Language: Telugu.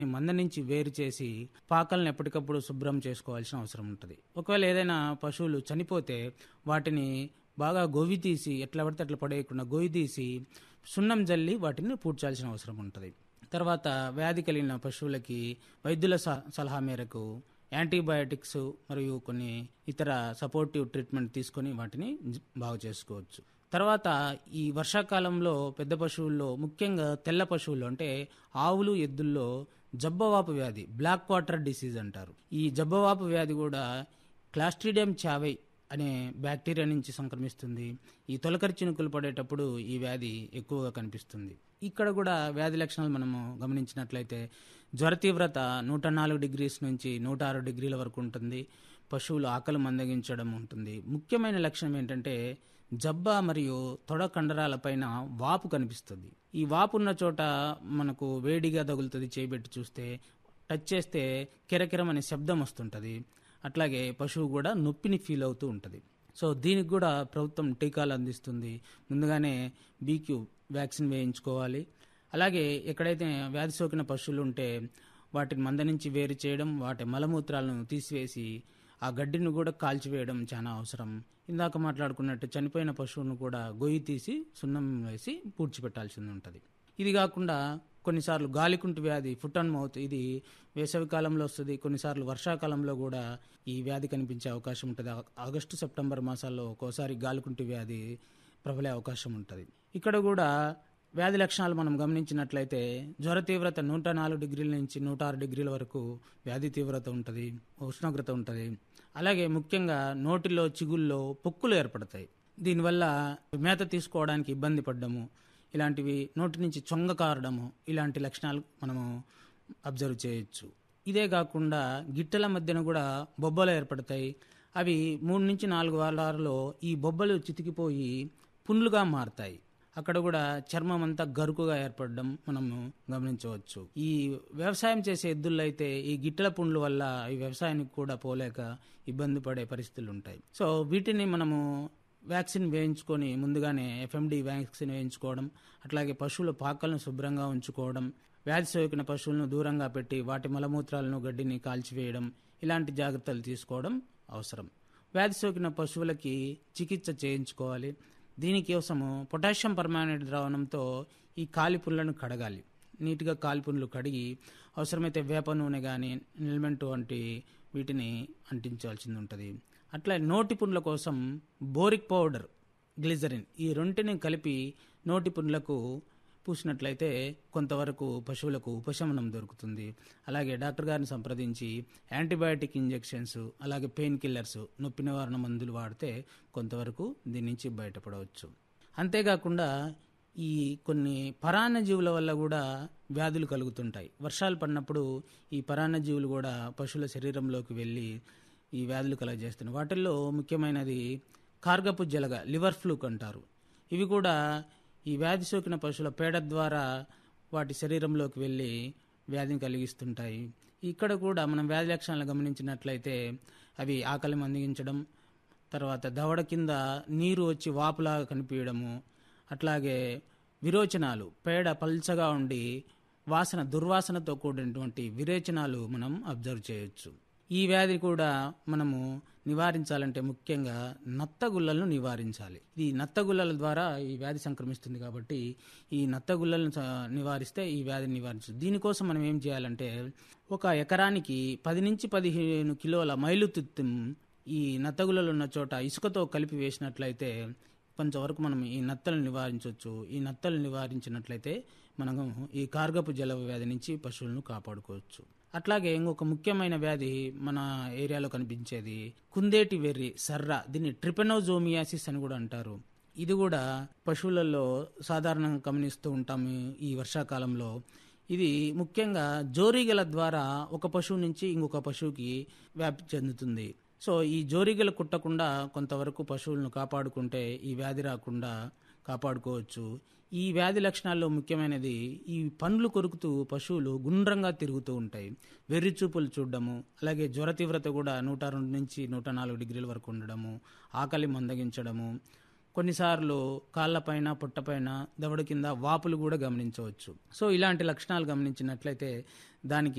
మంద నుంచి వేరు చేసి పాకలను ఎప్పటికప్పుడు శుభ్రం చేసుకోవాల్సిన అవసరం ఉంటుంది ఒకవేళ ఏదైనా పశువులు చనిపోతే వాటిని బాగా గొవ్వి తీసి ఎట్లా పడితే అట్లా పడేయకుండా గొయ్యి తీసి సున్నం జల్లి వాటిని పూడ్చాల్సిన అవసరం ఉంటుంది తర్వాత వ్యాధి కలిగిన పశువులకి వైద్యుల స- సలహా మేరకు యాంటీబయాటిక్స్ మరియు కొన్ని ఇతర సపోర్టివ్ ట్రీట్మెంట్ తీసుకొని వాటిని జ- బాగు చేసుకోవచ్చు తర్వాత ఈ వర్షాకాలంలో పెద్ద పశువుల్లో ముఖ్యంగా తెల్ల పశువులు అంటే ఆవులు ఎద్దుల్లో జబ్బవాపు వ్యాధి బ్లాక్ వాటర్ డిసీజ్ అంటారు ఈ జబ్బవాపు వ్యాధి కూడా క్లాస్ట్రీడియం చావై అనే బ్యాక్టీరియా నుంచి సంక్రమిస్తుంది ఈ తొలకరి చినుకులు పడేటప్పుడు ఈ వ్యాధి ఎక్కువగా కనిపిస్తుంది ఇక్కడ కూడా వ్యాధి లక్షణాలు మనము గమనించినట్లయితే జ్వర తీవ్రత నూట నాలుగు డిగ్రీస్ నుంచి నూట ఆరు డిగ్రీల వరకు ఉంటుంది పశువులు ఆకలి మందగించడం ఉంటుంది ముఖ్యమైన లక్షణం ఏంటంటే జబ్బ మరియు తొడ కండరాలపైన వాపు కనిపిస్తుంది ఈ వాపు ఉన్న చోట మనకు వేడిగా తగులుతుంది చేయబెట్టి చూస్తే టచ్ చేస్తే కిరకిరం అనే శబ్దం వస్తుంటుంది అట్లాగే పశువు కూడా నొప్పిని ఫీల్ అవుతూ ఉంటుంది సో దీనికి కూడా ప్రభుత్వం టీకాలు అందిస్తుంది ముందుగానే బీక్యూ వ్యాక్సిన్ వేయించుకోవాలి అలాగే ఎక్కడైతే వ్యాధి సోకిన పశువులు ఉంటే వాటిని మంద నుంచి వేరు చేయడం వాటి మలమూత్రాలను తీసివేసి ఆ గడ్డిని కూడా కాల్చివేయడం చాలా అవసరం ఇందాక మాట్లాడుకున్నట్టు చనిపోయిన పశువును కూడా గొయ్యి తీసి సున్నం వేసి పూడ్చిపెట్టాల్సి ఉంటుంది ఇది కాకుండా కొన్నిసార్లు గాలికుంటు వ్యాధి ఫుట్ అండ్ మౌత్ ఇది వేసవి కాలంలో వస్తుంది కొన్నిసార్లు వర్షాకాలంలో కూడా ఈ వ్యాధి కనిపించే అవకాశం ఉంటుంది ఆ- ఆగస్టు సెప్టెంబర్ మాసాల్లో ఒక్కోసారి గాలికుంటు వ్యాధి ప్రబలే అవకాశం ఉంటుంది ఇక్కడ కూడా వ్యాధి లక్షణాలు మనం గమనించినట్లయితే జ్వర తీవ్రత నూట నాలుగు డిగ్రీల నుంచి నూట ఆరు డిగ్రీల వరకు వ్యాధి తీవ్రత ఉంటుంది ఉష్ణోగ్రత ఉంటుంది అలాగే ముఖ్యంగా నోటిలో చిగుల్లో పొక్కులు ఏర్పడతాయి దీనివల్ల మేత తీసుకోవడానికి ఇబ్బంది పడ్డము ఇలాంటివి నోటి నుంచి చొంగ కారడము ఇలాంటి లక్షణాలు మనము అబ్జర్వ్ చేయొచ్చు ఇదే కాకుండా గిట్టల మధ్యన కూడా బొబ్బలు ఏర్పడతాయి అవి మూడు నుంచి నాలుగు వారాల్లో ఈ బొబ్బలు చితికిపోయి పుండ్లుగా మారతాయి అక్కడ కూడా చర్మం అంతా గరుకుగా ఏర్పడడం మనము గమనించవచ్చు ఈ వ్యవసాయం చేసే ఎద్దుల్లో అయితే ఈ గిట్టల పుండ్ల వల్ల ఈ వ్యవసాయానికి కూడా పోలేక ఇబ్బంది పడే పరిస్థితులు ఉంటాయి సో వీటిని మనము వ్యాక్సిన్ వేయించుకొని ముందుగానే ఎఫ్ఎండి వ్యాక్సిన్ వేయించుకోవడం అట్లాగే పశువుల పాకలను శుభ్రంగా ఉంచుకోవడం వ్యాధి సోకిన పశువులను దూరంగా పెట్టి వాటి మలమూత్రాలను గడ్డిని కాల్చివేయడం ఇలాంటి జాగ్రత్తలు తీసుకోవడం అవసరం వ్యాధి సోకిన పశువులకి చికిత్స చేయించుకోవాలి దీనికోసము పొటాషియం పర్మానెంట్ ద్రావణంతో ఈ కాలిపుండ్లను కడగాలి నీట్గా కాలిపుండ్లు కడిగి అవసరమైతే వేప నూనె కానీ నిల్మెంట్ వంటి వీటిని అంటించాల్సింది ఉంటుంది అట్లా నోటి పుండ్ల కోసం బోరిక్ పౌడర్ గ్లిజరిన్ ఈ రెంటిని కలిపి నోటి పుండ్లకు పూసినట్లయితే కొంతవరకు పశువులకు ఉపశమనం దొరుకుతుంది అలాగే డాక్టర్ గారిని సంప్రదించి యాంటీబయాటిక్ ఇంజెక్షన్స్ అలాగే పెయిన్ కిల్లర్స్ నొప్పి నివారణ మందులు వాడితే కొంతవరకు దీని నుంచి బయటపడవచ్చు అంతేకాకుండా ఈ కొన్ని పరాన్న జీవుల వల్ల కూడా వ్యాధులు కలుగుతుంటాయి వర్షాలు పడినప్పుడు ఈ పరాన్న జీవులు కూడా పశువుల శరీరంలోకి వెళ్ళి ఈ వ్యాధులు కలగజేస్తున్నాయి వాటిల్లో ముఖ్యమైనది కార్గపు జలగ లివర్ ఫ్లూక్ అంటారు ఇవి కూడా ఈ వ్యాధి సోకిన పశువుల పేడ ద్వారా వాటి శరీరంలోకి వెళ్ళి వ్యాధిని కలిగిస్తుంటాయి ఇక్కడ కూడా మనం వ్యాధి లక్షణాలు గమనించినట్లయితే అవి ఆకలి మందిగించడం తర్వాత దవడ కింద నీరు వచ్చి వాపులాగా కనిపించడము అట్లాగే విరోచనాలు పేడ పల్చగా ఉండి వాసన దుర్వాసనతో కూడినటువంటి విరేచనాలు మనం అబ్జర్వ్ చేయొచ్చు ఈ వ్యాధి కూడా మనము నివారించాలంటే ముఖ్యంగా నత్తగుల్లలను నివారించాలి ఈ నత్తగుల్లల ద్వారా ఈ వ్యాధి సంక్రమిస్తుంది కాబట్టి ఈ నత్తగుల్లలను స- నివారిస్తే ఈ వ్యాధిని నివారించు దీనికోసం మనం ఏం చేయాలంటే ఒక ఎకరానికి పది నుంచి పదిహేను కిలోల మైలుతుత్తం ఈ నత్తగుల్లలు ఉన్న చోట ఇసుకతో కలిపి వేసినట్లయితే కొంతవరకు మనం ఈ నత్తలను నివారించవచ్చు ఈ నత్తలు నివారించినట్లయితే మనము ఈ కార్గపు జల వ్యాధి నుంచి పశువులను కాపాడుకోవచ్చు అట్లాగే ఇంకొక ముఖ్యమైన వ్యాధి మన ఏరియాలో కనిపించేది కుందేటి వెర్రి సర్ర దీన్ని ట్రిపెనోజోమియాసిస్ అని కూడా అంటారు ఇది కూడా పశువులలో సాధారణంగా గమనిస్తూ ఉంటాము ఈ వర్షాకాలంలో ఇది ముఖ్యంగా జోరీగల ద్వారా ఒక పశువు నుంచి ఇంకొక పశువుకి వ్యాప్తి చెందుతుంది సో ఈ జోరీగలు కుట్టకుండా కొంతవరకు పశువులను కాపాడుకుంటే ఈ వ్యాధి రాకుండా కాపాడుకోవచ్చు ఈ వ్యాధి లక్షణాల్లో ముఖ్యమైనది ఈ పండ్లు కొరుకుతూ పశువులు గుండ్రంగా తిరుగుతూ ఉంటాయి వెర్రి చూపులు చూడడము అలాగే జ్వర తీవ్రత కూడా నూట రెండు నుంచి నూట నాలుగు డిగ్రీల వరకు ఉండడము ఆకలి మందగించడము కొన్నిసార్లు కాళ్ళపైన పుట్టపైన దవడ కింద వాపులు కూడా గమనించవచ్చు సో ఇలాంటి లక్షణాలు గమనించినట్లయితే దానికి